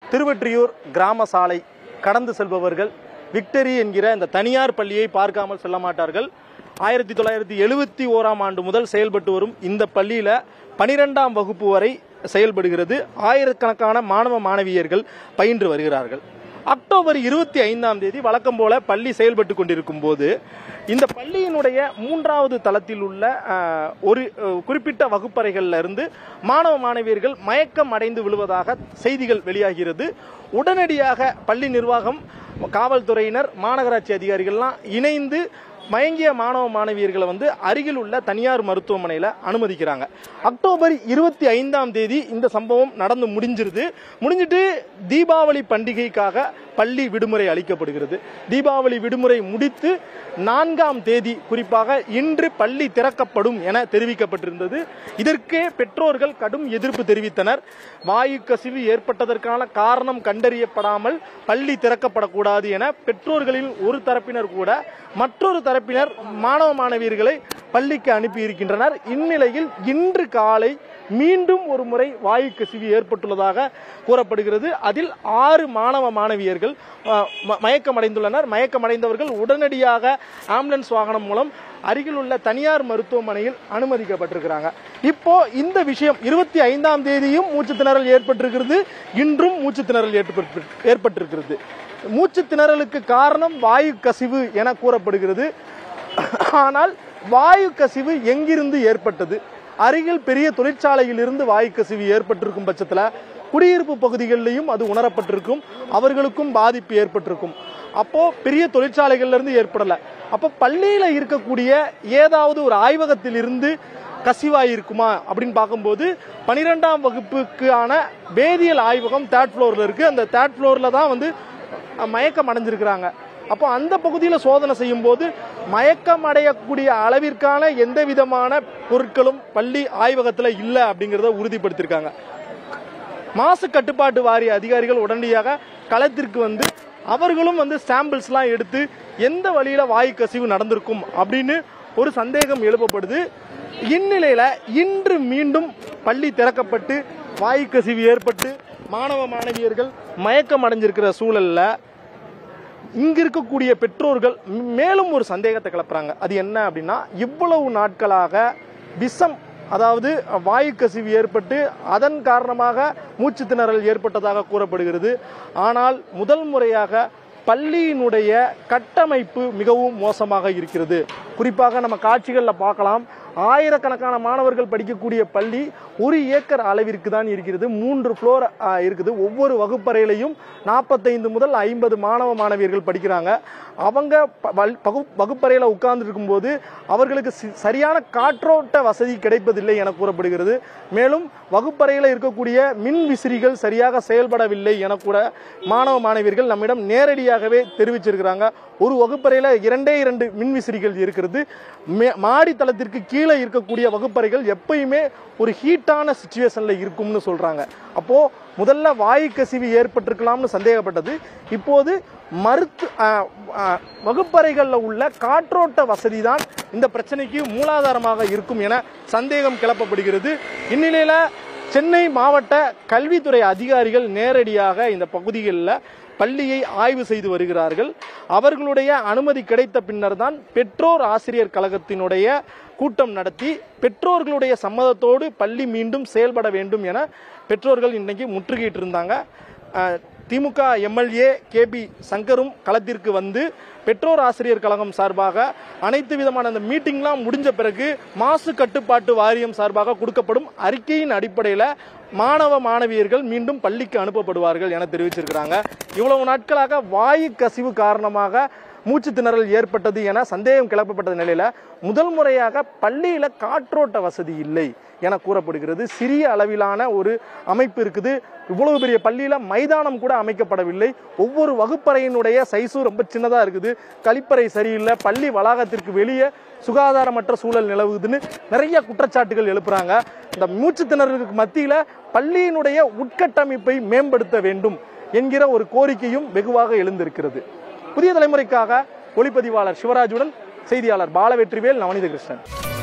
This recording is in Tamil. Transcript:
திருவெற்றியூர் கிராம சாலை கடந்து செல்பவர்கள் விக்டரி என்கிற இந்த தனியார் பள்ளியை பார்க்காமல் செல்ல மாட்டார்கள் ஆயிரத்தி தொள்ளாயிரத்தி எழுபத்தி ஓராம் ஆண்டு முதல் செயல்பட்டு வரும் இந்த பள்ளியில் பனிரெண்டாம் வகுப்பு வரை செயல்படுகிறது ஆயிரக்கணக்கான மாணவ மாணவியர்கள் பயின்று வருகிறார்கள் அக்டோபர் இருபத்தி ஐந்தாம் தேதி வழக்கம் போல பள்ளி செயல்பட்டு கொண்டிருக்கும் போது இந்த பள்ளியினுடைய மூன்றாவது தளத்தில் உள்ள அஹ், ஒரு அஹ், குறிப்பிட்ட வகுப்பறைகள்ல இருந்து மாணவ மாணவியர்கள் மயக்கம் அடைந்து விழுவதாக செய்திகள் வெளியாகிறது உடனடியாக பள்ளி நிர்வாகம் காவல்துறையினர் மாநகராட்சி அதிகாரிகள்லாம் இணைந்து மயங்கிய மாணவ மாணவியர்களை வந்து அருகில் உள்ள தனியார் மருத்துவமனையில் அனுமதிக்கிறாங்க அக்டோபர் இருபத்தி ஐந்தாம் தேதி இந்த சம்பவம் நடந்து முடிஞ்சிருது முடிஞ்சிட்டு தீபாவளி பண்டிகைக்காக பள்ளி விடுமுறை அளிக்கப்படுகிறது தீபாவளி விடுமுறை முடித்து நான்காம் தேதி குறிப்பாக இன்று பள்ளி திறக்கப்படும் என தெரிவிக்கப்பட்டிருந்தது இதற்கே பெற்றோர்கள் கடும் எதிர்ப்பு தெரிவித்தனர் வாயு கசிவு ஏற்பட்டதற்கான காரணம் கண்டறியப்படாமல் பள்ளி திறக்கப்படக்கூடாது என பெற்றோர்களில் ஒரு தரப்பினர் கூட மற்றொரு தரப்பினர் மாணவ மாணவியர்களை பள்ளிக்கு அனுப்பி இருக்கின்றனர் இந்நிலையில் இன்று காலை மீண்டும் ஒரு முறை வாயு கசிவு ஏற்பட்டுள்ளதாக கூறப்படுகிறது அதில் ஆறு மாணவ மாணவியர்கள் அஹ், ம- மயக்கமடைந்துள்ளனர் மயக்கமடைந்தவர்கள் உடனடியாக ஆம்புலன்ஸ் வாகனம் மூலம் அருகில் உள்ள தனியார் மருத்துவமனையில் அனுமதிக்கப்பட்டிருக்கிறாங்க இப்போ இந்த விஷயம் இருபத்தி ஐந்தாம் தேதியும் மூச்சு திணறல் ஏற்பட்டிருக்கிறது இன்றும் மூச்சு திணறல் ஏற்பட்டு ஏற்பட்டிருக்கிறது மூச்சு திணறலுக்கு காரணம் வாயு கசிவு என கூறப்படுகிறது ஆனால் வாயு கசிவு எங்கிருந்து ஏற்பட்டது அருகில் பெரிய தொழிற்சாலையில் இருந்து வாயு கசிவு ஏற்பட்டிருக்கும் பட்சத்தில் குடியிருப்பு பகுதிகளிலையும் அது உணரப்பட்டிருக்கும் அவர்களுக்கும் பாதிப்பு ஏற்பட்டிருக்கும் அப்போ பெரிய தொழிற்சாலைகள்ல இருந்து ஏற்படல அப்போ பள்ளியில இருக்கக்கூடிய ஏதாவது ஒரு ஆய்வகத்தில் இருந்து கசிவாயிருக்குமா அப்படின்னு பார்க்கும்போது பனிரெண்டாம் வகுப்புக்கான வேதியியல் ஆய்வகம் தேர்ட் ஃப்ளோர்ல இருக்கு அந்த தேர்ட் ஃப்ளோர்ல தான் வந்து அஹ், மயக்கம் அடைஞ்சிருக்கிறாங்க அப்போ அந்த பகுதியில் சோதனை செய்யும் போது மயக்கம் அடையக்கூடிய அளவிற்கான எந்த விதமான பொருட்களும் பள்ளி ஆய்வகத்தில் இல்லை அப்படிங்கிறத உறுதிப்படுத்தியிருக்காங்க மாசு கட்டுப்பாட்டு வாரிய அதிகாரிகள் உடனடியாக களத்திற்கு வந்து அவர்களும் வந்து சாம்பிள்ஸ்லாம் எடுத்து எந்த வழியில வாயு கசிவு நடந்திருக்கும் அப்படின்னு ஒரு சந்தேகம் எழுப்பப்படுது இந்நிலையில இன்று மீண்டும் பள்ளி திறக்கப்பட்டு வாயு கசிவு ஏற்பட்டு மாணவ மாணவியர்கள் மயக்கம் அடைஞ்சிருக்கிற சூழல்ல இங்க இருக்கக்கூடிய பெற்றோர்கள் மேலும் ஒரு சந்தேகத்தை கிளப்புறாங்க அது என்ன அப்படின்னா இவ்வளவு நாட்களாக விஷம் அதாவது வாயு கசிவு ஏற்பட்டு அதன் காரணமாக மூச்சு திணறல் ஏற்பட்டதாக கூறப்படுகிறது ஆனால் முதல் முறையாக பள்ளியினுடைய கட்டமைப்பு மிகவும் மோசமாக இருக்கிறது குறிப்பாக நம்ம காட்சிகளில் பார்க்கலாம் ஆயிரக்கணக்கான மாணவர்கள் படிக்கக்கூடிய பள்ளி ஒரு ஏக்கர் அளவிற்கு தான் இருக்கிறது மூன்று ஃப்ளோர் இருக்குது ஒவ்வொரு வகுப்பறையிலையும் நாற்பத்தைந்து முதல் ஐம்பது மாணவ மாணவியர்கள் படிக்கிறாங்க அவங்க ப- வல்- பகு- வகுப்பறையில உட்கார்ந்து இருக்கும்போது அவர்களுக்கு சி- சரியான காற்றோட்ட வசதி கிடைப்பதில்லை என கூறப்படுகிறது மேலும் வகுப்பறையில் இருக்கக்கூடிய மின் விசிறிகள் சரியாக செயல்படவில்லை என கூட மாணவ மாணவியர்கள் நம்மிடம் நேரடியாகவே தெரிவிச்சிருக்கிறாங்க ஒரு வகுப்பறையில் இரண்டே இரண்டு மின் விசிறிகள் இருக்கிறது மே- மாடி தளத்திற்கு கீழே இருக்கக்கூடிய வகுப்பறைகள் எப்பயுமே ஒரு ஹீட்டான சுச்சுவேஷன்ல இருக்கும்னு சொல்றாங்க அப்போ முதல்ல வாயு கசிவு ஏற்பட்டிருக்கலாம்னு சந்தேகப்பட்டது இப்போது மருத்து அஹ், அஹ், வகுப்பறைகள்ல உள்ள காற்றோட்ட வசதி தான் இந்த பிரச்சனைக்கு மூலாதாரமாக இருக்கும் என சந்தேகம் கிளப்பப்படுகிறது இந்நிலையில சென்னை மாவட்ட கல்வித்துறை அதிகாரிகள் நேரடியாக இந்த பகுதிகளில் பள்ளியை ஆய்வு செய்து வருகிறார்கள் அவர்களுடைய அனுமதி கிடைத்த பின்னர் தான் பெற்றோர் ஆசிரியர் கழகத்தினுடைய கூட்டம் நடத்தி பெற்றோர்களுடைய சம்மதத்தோடு பள்ளி மீண்டும் செயல்பட வேண்டும் என பெற்றோர்கள் இன்னைக்கு முற்றுகையிட்டு இருந்தாங்க அஹ், திமுக எம்எல்ஏ கே பி சங்கரும் களத்திற்கு வந்து பெற்றோர் ஆசிரியர் கழகம் சார்பாக அனைத்து விதமான அந்த மீட்டிங்லாம் முடிஞ்ச பிறகு மாசு கட்டுப்பாட்டு வாரியம் சார்பாக கொடுக்கப்படும் அறிக்கையின் அடிப்படையில் மாணவ மாணவியர்கள் மீண்டும் பள்ளிக்கு அனுப்பப்படுவார்கள் என தெரிவிச்சிருக்கிறாங்க இவ்வளவு நாட்களாக வாயு கசிவு காரணமாக மூச்சு திணறல் ஏற்பட்டது என சந்தேகம் கிளப்பப்பட்ட நிலையில முதல் முறையாக பள்ளியில காற்றோட்ட வசதி இல்லை என கூறப்படுகிறது சிறிய அளவிலான ஒரு அமைப்பு இருக்குது இவ்வளவு பெரிய பள்ளியில மைதானம் கூட அமைக்கப்படவில்லை ஒவ்வொரு வகுப்பறையினுடைய சைஸும் ரொம்ப சின்னதா இருக்குது கழிப்பறை சரியில்லை பள்ளி வளாகத்திற்கு வெளியே சுகாதாரமற்ற சூழல் நிலவுதுன்னு நிறைய குற்றச்சாட்டுகள் எழுப்புறாங்க இந்த மூச்சு திணறலுக்கு மத்தியில பள்ளியினுடைய உட்கட்டமைப்பை மேம்படுத்த வேண்டும் என்கிற ஒரு கோரிக்கையும் வெகுவாக எழுந்திருக்கிறது புதிய தலைமுறைக்காக ஒளிப்பதிவாளர் சிவராஜுடன் செய்தியாளர் பாலவெற்றிவேல் நவநீத கிருஷ்ணன்